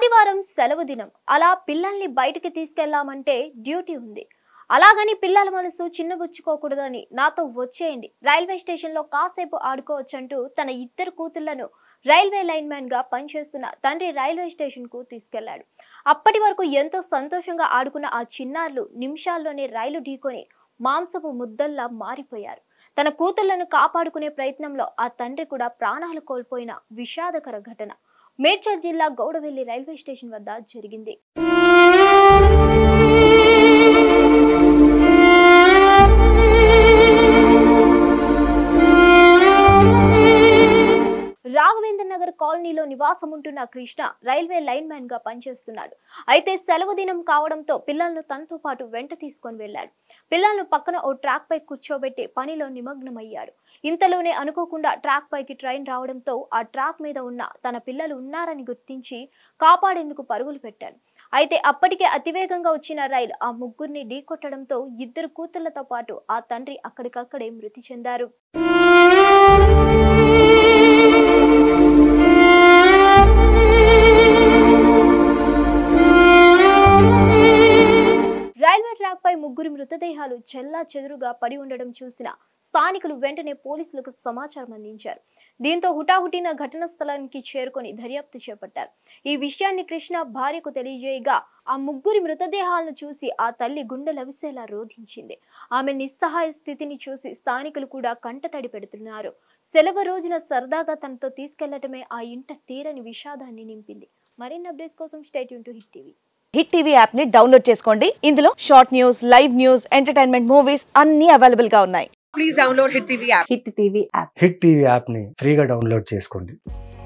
ఆదివారం సెలవు దినం అలా పిల్లల్ని బయటికి తీసుకెళ్లామంటే డ్యూటీ ఉంది అలాగని పిల్లల మనసు చిన్నబుచ్చుకోకూడదని నాతో వచ్చేయండి రైల్వే స్టేషన్లో కాసేపు ఆడుకోవచ్చంటూ తన ఇద్దరు కూతుళ్లను రైల్వే లైన్ మ్యాన్ గా పనిచేస్తున్న తండ్రి రైల్వే స్టేషన్ కు తీసుకెళ్లాడు అప్పటి వరకు ఎంతో సంతోషంగా ఆడుకున్న ఆ చిన్నారులు నిమిషాల్లోనే రైలు ఢీకొని మాంసపు ముద్దల్లా మారిపోయారు తన కూతుళ్లను కాపాడుకునే ప్రయత్నంలో ఆ తండ్రి కూడా ప్రాణాలు కోల్పోయిన విషాదకర ఘటన మేడ్చల్ జిల్లా గౌడవెల్లి రైల్వే స్టేషన్ వద్ద జరిగింది రాఘవేంద్ర నగర్ కాలనీలో నివాసం ఉంటున్న కృష్ణ రైల్వే లైన్ మ్యాన్ గా పనిచేస్తున్నాడు అయితే సెలవు దినం కావడంతో పిల్లలను తనతో పాటు వెంట తీసుకొని వెళ్ళాడు పిల్లలను పక్కన ఓ ట్రాక్ పై కూర్చోబెట్టి పనిలో నిమగ్నమయ్యాడు ఇంతలోనే అనుకోకుండా ట్రాక్ పైకి ట్రైన్ రావడంతో ఆ ట్రాక్ మీద ఉన్న తన పిల్లలు ఉన్నారని గుర్తించి కాపాడేందుకు పరుగులు పెట్టాడు అయితే అప్పటికే అతివేగంగా వచ్చిన రైలు ఆ ముగ్గురిని ఢీకొట్టడంతో ఇద్దరు కూతుళ్లతో పాటు ఆ తండ్రి అక్కడికక్కడే మృతి చెందారు రైల్వే ట్రాక్ పై ముగ్గురు మృతదేహాలు చెల్లా చెదురుగా పడి ఉండడం చూసిన స్థానికులు వెంటనే పోలీసులకు సమాచారం అందించారు దీంతో హుటాహుటిన ఘటనా స్థలానికి చేరుకొని దర్యాప్తు చేపట్టారు ఈ విషయాన్ని కృష్ణ భార్యకు తెలియజేయగా ఆ ముగ్గురి మృతదేహాలను చూసి ఆ తల్లి గుండెలవిసేలా రోధించింది ఆమె నిస్సహాయ స్థితిని చూసి స్థానికులు కూడా కంటతడి పెడుతున్నారు సెలవు రోజున సరదాగా తనతో తీసుకెళ్లటమే ఆ ఇంట తీరని విషాదాన్ని నింపింది మరిన్ని అప్డేట్స్ కోసం state to Hit TV Hit TV app ని డౌన్లోడ్ చేసుకోండి ఇందులో short news live news entertainment movies అన్ని అవైలబుల్ గా ఉన్నాయి please download Hit TV app. Hit TV app Hit TV యాప్ని ఫ్రీగా డౌన్లోడ్ చేసుకోండి